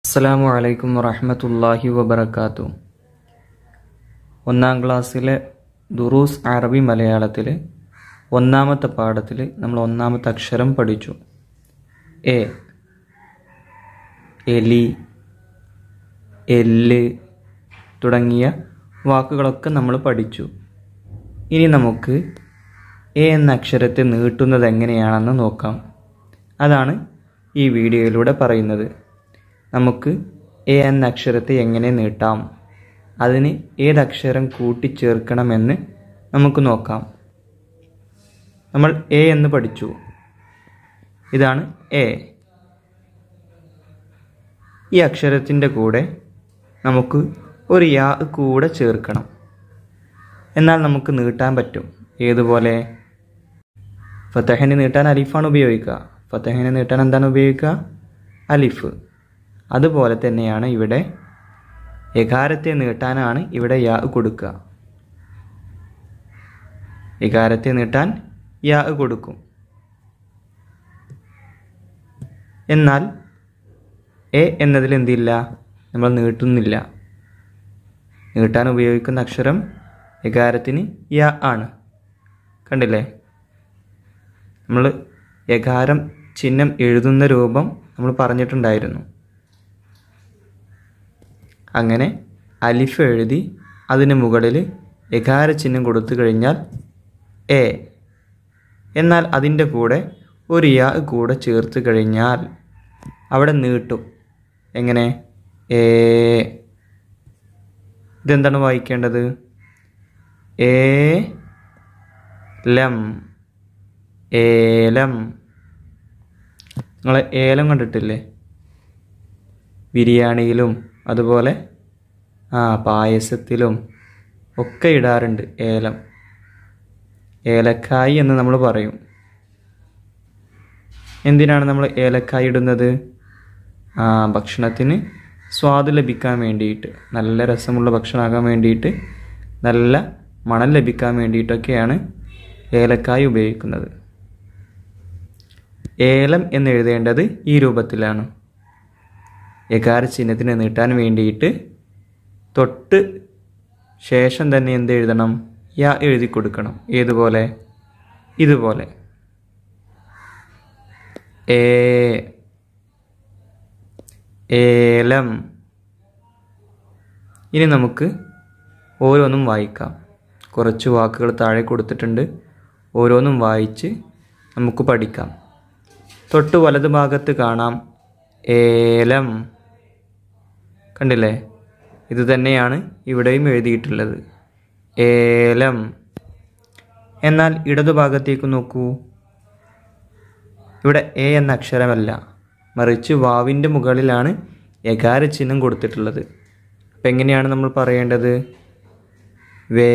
അസ്സലാമു അലൈക്കും വറഹ്മത്തുള്ളാഹി വബറകാത്തു ഒന്നാം ക്ലാസ്സിലെ ദുറൂസ് അറബി മലയാളത്തിൽ ഒന്നാമത്തെ പാഠത്തിൽ നമ്മൾ ഒന്നാമത്തെ അക്ഷരം പഠിച്ചു എ എലി എല്ല് തുടങ്ങിയ വാക്കുകളൊക്കെ നമ്മൾ പഠിച്ചു ഇനി നമുക്ക് എ എന്ന അക്ഷരത്തെ നീട്ടുന്നത് എങ്ങനെയാണെന്ന് നോക്കാം അതാണ് ഈ വീഡിയോയിലൂടെ പറയുന്നത് നമുക്ക് എ എന്ന അക്ഷരത്തെ എങ്ങനെ നീട്ടാം അതിന് ഏതക്ഷരം കൂട്ടിച്ചേർക്കണമെന്ന് നമുക്ക് നോക്കാം നമ്മൾ എ എന്ന് പഠിച്ചു ഇതാണ് എ ഈ അക്ഷരത്തിൻ്റെ കൂടെ നമുക്ക് ഒരു യാ കൂടെ ചേർക്കണം എന്നാൽ നമുക്ക് നീട്ടാൻ പറ്റും ഏതുപോലെ ഫത്തഹിനെ നീട്ടാൻ അലിഫാണ് ഉപയോഗിക്കുക ഫത്തഹിനെ നീട്ടാൻ എന്താണ് ഉപയോഗിക്കുക അലിഫ് അതുപോലെ തന്നെയാണ് ഇവിടെ എകാരത്തെ നീട്ടാനാണ് ഇവിടെ യാ കൊടുക്കുക എകാരത്തെ നീട്ടാൻ യാ കൊടുക്കും എന്നാൽ എ എന്നതിൽ എന്തില്ല നമ്മൾ നീട്ടുന്നില്ല നീട്ടാൻ ഉപയോഗിക്കുന്ന അക്ഷരം എകാരത്തിന് യ ആണ് കണ്ടില്ലേ നമ്മൾ എകാരം ചിഹ്നം എഴുതുന്ന രൂപം നമ്മൾ പറഞ്ഞിട്ടുണ്ടായിരുന്നു അങ്ങനെ അലിഫ് എഴുതി അതിന് മുകളിൽ എകാര ചിഹ്നം കൊടുത്തു കഴിഞ്ഞാൽ എ എന്നാൽ അതിൻ്റെ കൂടെ ഒരു യാ കൂടെ ചേർത്ത് കഴിഞ്ഞാൽ അവിടെ നീട്ടും എങ്ങനെ ഏ ഇതെന്താണ് വായിക്കേണ്ടത് ഏ ലം ഏലം നിങ്ങൾ ഏലം കണ്ടിട്ടില്ലേ ബിരിയാണിയിലും അതുപോലെ ആ പായസത്തിലും ഒക്കെ ഇടാറുണ്ട് ഏലം ഏലക്കായി എന്ന് നമ്മൾ പറയും എന്തിനാണ് നമ്മൾ ഏലക്കായി ഇടുന്നത് ആ ഭക്ഷണത്തിന് സ്വാദ് ലഭിക്കാൻ വേണ്ടിയിട്ട് നല്ല രസമുള്ള ഭക്ഷണമാകാൻ വേണ്ടിയിട്ട് നല്ല മണം ലഭിക്കാൻ വേണ്ടിയിട്ടൊക്കെയാണ് ഏലക്കായി ഉപയോഗിക്കുന്നത് ഏലം എന്ന് എഴുതേണ്ടത് ഈ രൂപത്തിലാണ് എകാര ചിഹ്നത്തിന് നീട്ടാൻ വേണ്ടിയിട്ട് തൊട്ട് ശേഷം തന്നെ എന്ത് എഴുതണം യാ എഴുതി കൊടുക്കണം ഏതുപോലെ ഇതുപോലെ ഏ ഏലം ഇനി നമുക്ക് ഓരോന്നും വായിക്കാം കുറച്ച് വാക്കുകൾ താഴെ കൊടുത്തിട്ടുണ്ട് ഓരോന്നും വായിച്ച് നമുക്ക് പഠിക്കാം തൊട്ട് വലത് ഭാഗത്ത് കാണാം ഏലം കണ്ടില്ലേ ഇത് തന്നെയാണ് ഇവിടെയും എഴുതിയിട്ടുള്ളത് ഏലം എന്നാൽ ഇടതുഭാഗത്തേക്ക് നോക്കൂ ഇവിടെ എ എന്ന അക്ഷരമല്ല മറിച്ച് വാവിൻ്റെ മുകളിലാണ് എകാര ചിഹ്നം കൊടുത്തിട്ടുള്ളത് അപ്പം എങ്ങനെയാണ് നമ്മൾ പറയേണ്ടത് വേ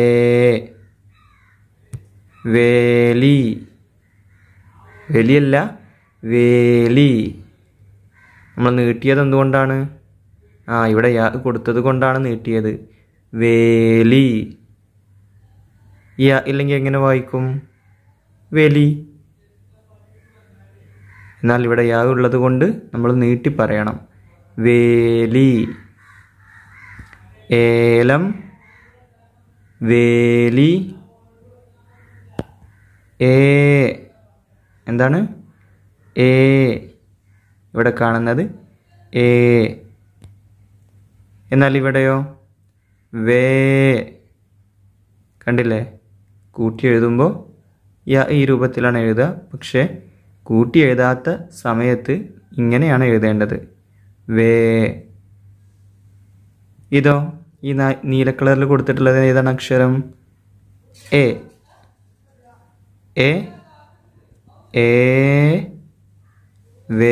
വേലി വേലിയല്ല വേലി നമ്മൾ നീട്ടിയത് എന്തുകൊണ്ടാണ് ആ ഇവിടെ യാ കൊടുത്തത് കൊണ്ടാണ് നീട്ടിയത് വേലി യാ ഇല്ലെങ്കിൽ എങ്ങനെ വായിക്കും വേലി എന്നാൽ ഇവിടെ യാ ഉള്ളത് കൊണ്ട് നമ്മൾ നീട്ടി പറയണം വേലി ഏലം വേലി ഏ എന്താണ് ഏ ഇവിടെ കാണുന്നത് ഏ എന്നാൽ ഇവിടെയോ വേ കണ്ടില്ലേ കൂട്ടി എഴുതുമ്പോൾ യ ഈ രൂപത്തിലാണ് എഴുതുക പക്ഷേ കൂട്ടി എഴുതാത്ത സമയത്ത് ഇങ്ങനെയാണ് എഴുതേണ്ടത് വേ ഇതോ ഈ നീല കളറിൽ കൊടുത്തിട്ടുള്ളത് ഏതാണ് അക്ഷരം എ എ ഏ വേ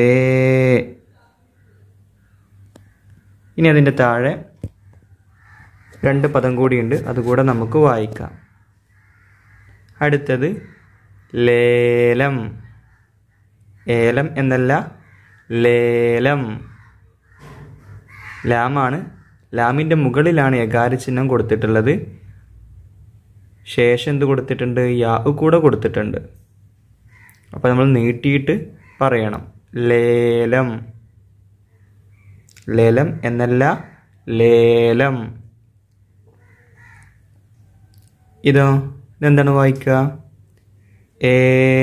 ഇനി അതിൻ്റെ താഴെ രണ്ട് പദം കൂടിയുണ്ട് അതുകൂടെ നമുക്ക് വായിക്കാം അടുത്തത് ലേലം ഏലം എന്നല്ല ലേലം ലാമാണ് ലാമിൻ്റെ മുകളിലാണ് എകാര ചിഹ്നം കൊടുത്തിട്ടുള്ളത് ശേഷം എന്ത് കൊടുത്തിട്ടുണ്ട് യാ കൂടെ കൊടുത്തിട്ടുണ്ട് അപ്പോൾ നമ്മൾ നീട്ടിയിട്ട് പറയണം ലേലം ലേലം എന്നല്ല ലേലം ഇതോ ഇതെന്താണ് വായിക്കുക ഏ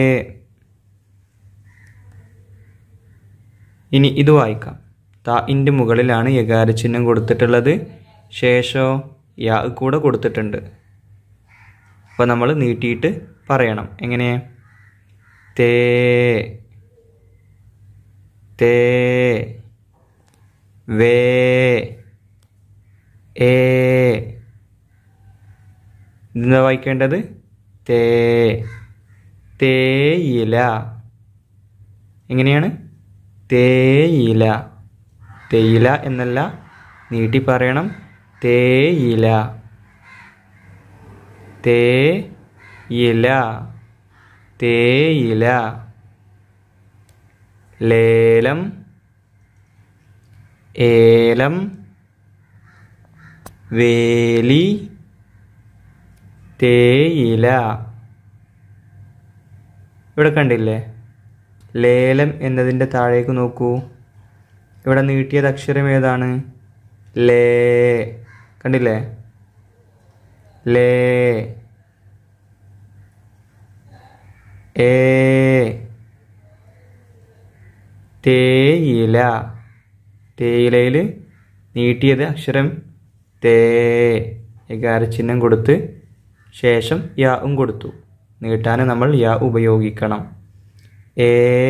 ഇനി ഇത് വായിക്കാം താഇൻ്റെ മുകളിലാണ് യകാര ചിഹ്നം കൊടുത്തിട്ടുള്ളത് ശേഷോ യാ കൂടെ കൊടുത്തിട്ടുണ്ട് അപ്പോൾ നമ്മൾ നീട്ടിയിട്ട് പറയണം എങ്ങനെ തേ തേ വേ ഏ ഇതെന്താ വായിക്കേണ്ടത് തേ തേയില എങ്ങനെയാണ് തേയില തേയില എന്നല്ല നീട്ടി പറയണം തേയില തേയില തേയില ലേലം ഏലം വേലി തേയില ഇവിടെ കണ്ടില്ലേ ലേലം എന്നതിൻ്റെ താഴേക്ക് നോക്കൂ ഇവിടെ നീട്ടിയത് അക്ഷരം ഏതാണ് ലേ കണ്ടില്ലേ ലേ ഏ തേയില തേയിലയിൽ നീട്ടിയത് അക്ഷരം തേ എകാര ചിഹ്നം കൊടുത്ത് ശേഷം യാവും കൊടുത്തു നീട്ടാൻ നമ്മൾ യാ ഉപയോഗിക്കണം ഏ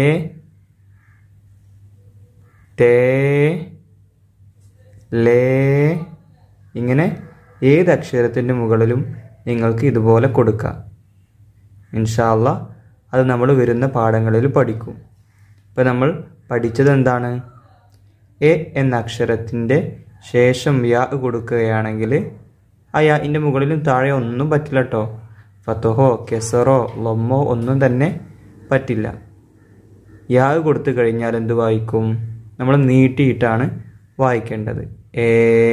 തേ ലേ ഇങ്ങനെ ഏത് അക്ഷരത്തിൻ്റെ മുകളിലും നിങ്ങൾക്ക് ഇതുപോലെ കൊടുക്കാം ഇൻഷാല്ല അത് നമ്മൾ വരുന്ന പാഠങ്ങളിൽ പഠിക്കും ഇപ്പം നമ്മൾ പഠിച്ചത് എന്താണ് എ എന്ന അക്ഷരത്തിൻ്റെ ശേഷം യാ കൊടുക്കുകയാണെങ്കിൽ ആ യാൻ്റെ മുകളിലും താഴെ ഒന്നും പറ്റില്ല കേട്ടോ ഫത്തഹോ കെസറോ ലൊമ്മോ ഒന്നും തന്നെ പറ്റില്ല യാ കൊടുത്തു കഴിഞ്ഞാൽ എന്ത് വായിക്കും നമ്മൾ നീട്ടിയിട്ടാണ് വായിക്കേണ്ടത് ഏ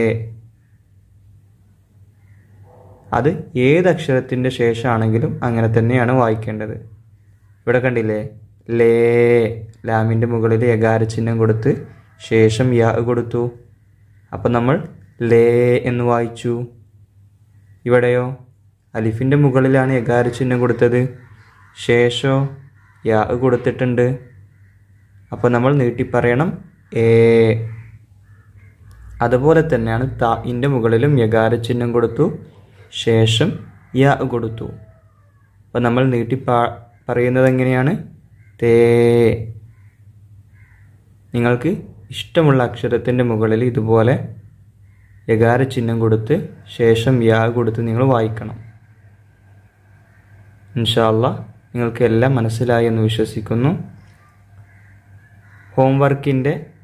അത് ഏത് അക്ഷരത്തിൻ്റെ ശേഷമാണെങ്കിലും അങ്ങനെ തന്നെയാണ് വായിക്കേണ്ടത് ഇവിടെ കണ്ടില്ലേ ലേ ലാമിൻ്റെ മുകളിൽ യകാര ചിഹ്നം കൊടുത്ത് ശേഷം യാ കൊടുത്തു അപ്പം നമ്മൾ ലേ എന്ന് വായിച്ചു ഇവിടെയോ അലിഫിൻ്റെ മുകളിലാണ് യകാര ചിഹ്നം കൊടുത്തത് ശേഷോ യാ കൊടുത്തിട്ടുണ്ട് അപ്പോൾ നമ്മൾ നീട്ടി പറയണം ഏ അതുപോലെ തന്നെയാണ് താഇൻ്റെ മുകളിലും യകാര ചിഹ്നം കൊടുത്തു ശേഷം യാ കൊടുത്തു അപ്പോൾ നമ്മൾ നീട്ടി പാ പറയുന്നത് എങ്ങനെയാണ് തേ നിങ്ങൾക്ക് ഇഷ്ടമുള്ള അക്ഷരത്തിൻ്റെ മുകളിൽ ഇതുപോലെ യകാര ചിഹ്നം കൊടുത്ത് ശേഷം യാ കൊടുത്ത് നിങ്ങൾ വായിക്കണം ഇൻഷാല്ല നിങ്ങൾക്ക് എല്ലാം മനസ്സിലായി എന്ന് വിശ്വസിക്കുന്നു ഹോംവർക്കിൻ്റെ